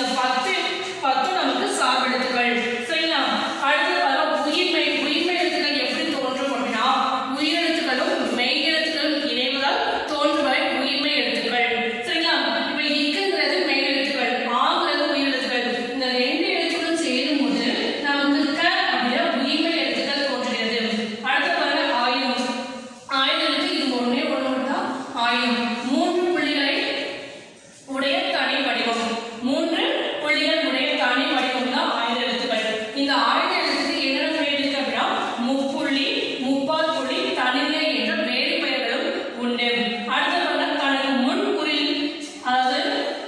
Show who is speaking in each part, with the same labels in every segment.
Speaker 1: பத்து பத்து நமக்கு சார்பெழுத்துக்கள் சரிங்களா அடுத்து பாருங்க உயிர்மை உயிர்மை எழுத்துக்கள் எப்படி தோன்றும் அப்படின்னா உயிரெழுத்துக்களும் மெய் எழுத்துக்களும் இணைவதால் தோன்றுவை உயிர்மை எழுத்துக்கள் சரிங்களா இப்ப இக்குங்கிறது மெய் எழுத்துக்கள் ஆங்கிறது உயிரெழுத்துக்கள் இந்த ரெண்டு எழுத்துக்களும் சேரும் போது நமக்கு க அப்படின்னா உயிர்மை எழுத்துக்கள் தோன்றுகிறது அடுத்து பாருங்க ஆயுதம் ஆயுதத்துக்கு இது ஒண்ணே ஒண்ணு மட்டும் தான் ஆயுதம் மூன்று புள்ளிகளை உடைய தனி வடிவம் மூன்று புள்ளிகள் உடைய தனி வடிவம் தான் ஆயுத எழுத்துக்கள் இந்த ஆயுத எழுத்துக்கு என்னென்ன பெயர் இருக்கு அப்படின்னா முப்புள்ளி முப்பால் புள்ளி தனிநிலை என்ற வேறு பெயர்களும் உண்டு அடுத்த பாருங்க தனக்கு முன் குறில் அதாவது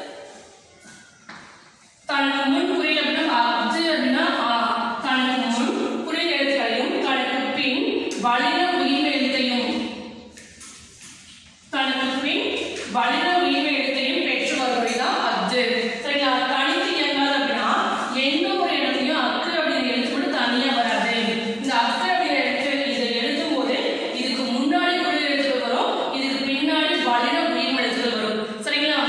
Speaker 1: தனக்கு முன் குறில் அப்படின்னா அது அப்படின்னா ஆ. தனக்கு முன் குறில் எழுத்துக்களையும் தனக்கு பின் வலின உயிர் எழுத்தையும் தனக்கு பின் வலின உயிர் எழுத்தையும் பெற்று வருவதுதான் அத்து சரிங்களா தனித்து இயங்காது அப்படின்னா எந்த ஒரு இடத்துலயும் அக்கு அப்படிங்கிற எழுத்து கூட தனியா வராது இந்த அக்கு அப்படிங்கிற எழுத்து இதை எழுதும் போது இதுக்கு முன்னாடி குறில் எழுத்துக்கள் வரும் இதுக்கு பின்னாடி வலின உயிர் எழுத்துக்கள் வரும் சரிங்களா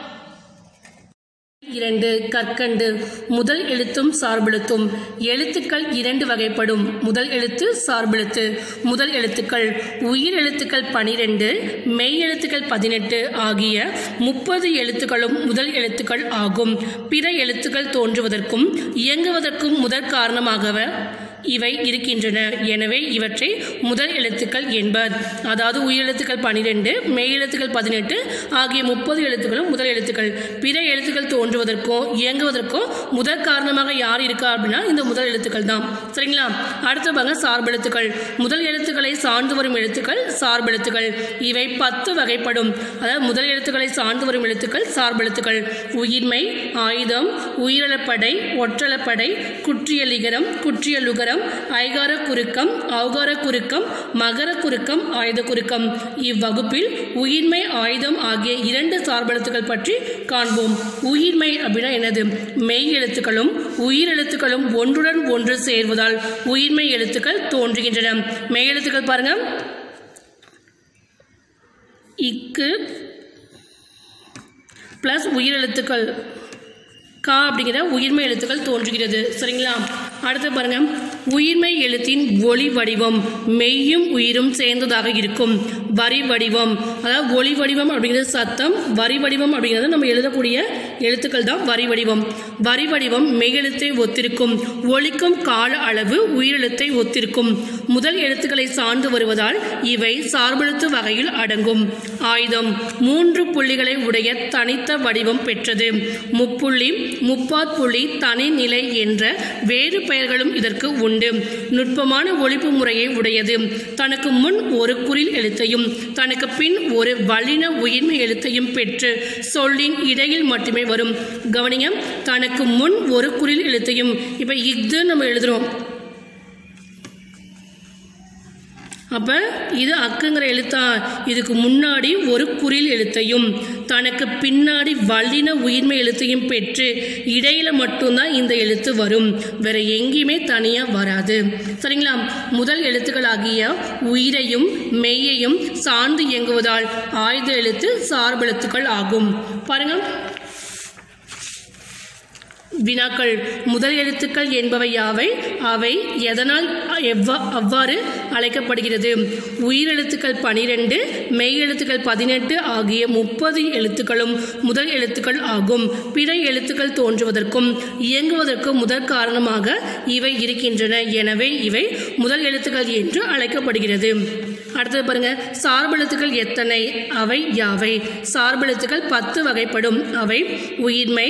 Speaker 2: இரண்டு கற்கண்டு முதல் எழுத்தும் சார்பெழுத்தும் எழுத்துக்கள் இரண்டு வகைப்படும் முதல் எழுத்து சார்பெழுத்து முதல் எழுத்துக்கள் உயிர் எழுத்துக்கள் பனிரெண்டு மெய் எழுத்துக்கள் பதினெட்டு ஆகிய முப்பது எழுத்துக்களும் முதல் எழுத்துக்கள் ஆகும் பிற எழுத்துக்கள் தோன்றுவதற்கும் இயங்குவதற்கும் முதற் காரணமாகவ இவை இருக்கின்றன எனவே இவற்றை முதல் எழுத்துக்கள் என்பர் அதாவது உயிரெழுத்துக்கள் பனிரெண்டு மெய் எழுத்துக்கள் பதினெட்டு ஆகிய முப்பது எழுத்துக்களும் முதல் எழுத்துக்கள் பிற எழுத்துக்கள் தோன்றுவதற்கோ இயங்குவதற்கோ முதற் காரணமாக யார் இருக்கா அப்படின்னா இந்த முதல் எழுத்துக்கள் தான் சரிங்களா அடுத்த பாருங்க சார்பெழுத்துக்கள் முதல் எழுத்துக்களை சார்ந்து வரும் எழுத்துக்கள் சார்பெழுத்துக்கள் இவை பத்து வகைப்படும் அதாவது முதல் எழுத்துக்களை சார்ந்து வரும் எழுத்துக்கள் சார்பெழுத்துக்கள் உயிர்மை ஆயுதம் உயிரிழப்படை ஒற்றளப்படை குற்றியலிகரம் குற்றியலுகரம் ஐகார குறுக்கம் ஔகார குறுக்கம் மகர குறுக்கம் ஆயுத குறுக்கம் இவ்வகுப்பில் உயிர்மை ஆயுதம் ஆகிய இரண்டு சார்பெழுத்துக்கள் பற்றி காண்போம் உயிர்மை அப்படின்னா என்னது மெய் எழுத்துக்களும் உயிர் எழுத்துக்களும் ஒன்றுடன் ஒன்று சேர்வதால் உயிர்மை எழுத்துக்கள் தோன்றுகின்றன மெய் எழுத்துக்கள் பாருங்க இக்கு ப்ளஸ் உயிரெழுத்துக்கள் கா அப்படிங்கிற உயிர்மை எழுத்துக்கள் தோன்றுகிறது சரிங்களா அடுத்து பாருங்க உயிர்மை எழுத்தின் ஒளி வடிவம் மெய்யும் உயிரும் சேர்ந்ததாக இருக்கும் வரி வடிவம் அதாவது ஒளி வடிவம் அப்படிங்கிறது சத்தம் வரி வடிவம் அப்படிங்கிறது நம்ம எழுதக்கூடிய எழுத்துக்கள் தான் வரி வடிவம் வரி வடிவம் மெய்யெழுத்தை ஒத்திருக்கும் ஒலிக்கும் கால அளவு உயிரெழுத்தை ஒத்திருக்கும் முதல் எழுத்துக்களை சார்ந்து வருவதால் இவை சார்பெழுத்து வகையில் அடங்கும் ஆயுதம் மூன்று புள்ளிகளை உடைய தனித்த வடிவம் பெற்றது முப்புள்ளி முப்பாற்புள்ளி தனிநிலை என்ற வேறு பெயர்களும் இதற்கு உண்டு நுட்பமான ஒழிப்பு முறையை உடையது தனக்கு முன் ஒரு குறில் எழுத்தையும் தனக்கு பின் ஒரு வலின உயிர்மை எழுத்தையும் பெற்று சொல்லின் இடையில் மட்டுமே வரும் கவனிங்க தனக்கு முன் ஒரு குறில் எழுத்தையும் இப்போ இஃது நம்ம எழுதுறோம் அப்போ இது அக்குங்கிற எழுத்தா இதுக்கு முன்னாடி ஒரு குறில் எழுத்தையும் தனக்கு பின்னாடி வல்லின உயிர்மை எழுத்தையும் பெற்று இடையில மட்டும்தான் இந்த எழுத்து வரும் வேற எங்கேயுமே தனியாக வராது சரிங்களா முதல் எழுத்துக்களாகிய உயிரையும் மெய்யையும் சார்ந்து இயங்குவதால் ஆயுத எழுத்து சார்பெழுத்துக்கள் ஆகும் பாருங்க வினாக்கள் முதல் எழுத்துக்கள் என்பவை யாவை அவை எதனால் எவ்வா அவ்வாறு அழைக்கப்படுகிறது உயிரெழுத்துக்கள் பனிரெண்டு மெய் எழுத்துக்கள் பதினெட்டு ஆகிய முப்பது எழுத்துக்களும் முதல் எழுத்துக்கள் ஆகும் பிற எழுத்துக்கள் தோன்றுவதற்கும் இயங்குவதற்கும் முதற் காரணமாக இவை இருக்கின்றன எனவே இவை முதல் எழுத்துக்கள் என்று அழைக்கப்படுகிறது அடுத்தது பாருங்க சார்பெழுத்துக்கள் எத்தனை அவை யாவை சார்பெழுத்துக்கள் பத்து வகைப்படும் அவை உயிர்மை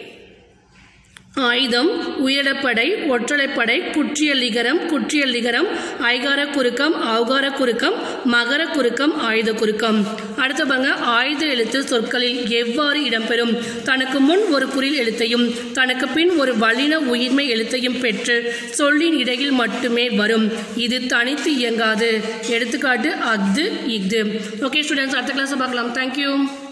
Speaker 2: ஆயுதம் உயரப்படை ஒற்றலைப்படை குற்றியல் லிகரம் குற்றியல் லிகரம் ஐகார குறுக்கம் ஔகார குறுக்கம் மகர குறுக்கம் ஆயுத குறுக்கம் அடுத்த பாருங்க ஆயுத எழுத்து சொற்களில் எவ்வாறு இடம்பெறும் தனக்கு முன் ஒரு குறில் எழுத்தையும் தனக்கு பின் ஒரு வலின உயிர்மை எழுத்தையும் பெற்று சொல்லின் இடையில் மட்டுமே வரும் இது தனித்து இயங்காது எடுத்துக்காட்டு அஃது இஃது ஓகே ஸ்டூடெண்ட்ஸ் அடுத்த கிளாஸ் பார்க்கலாம் தேங்க்யூ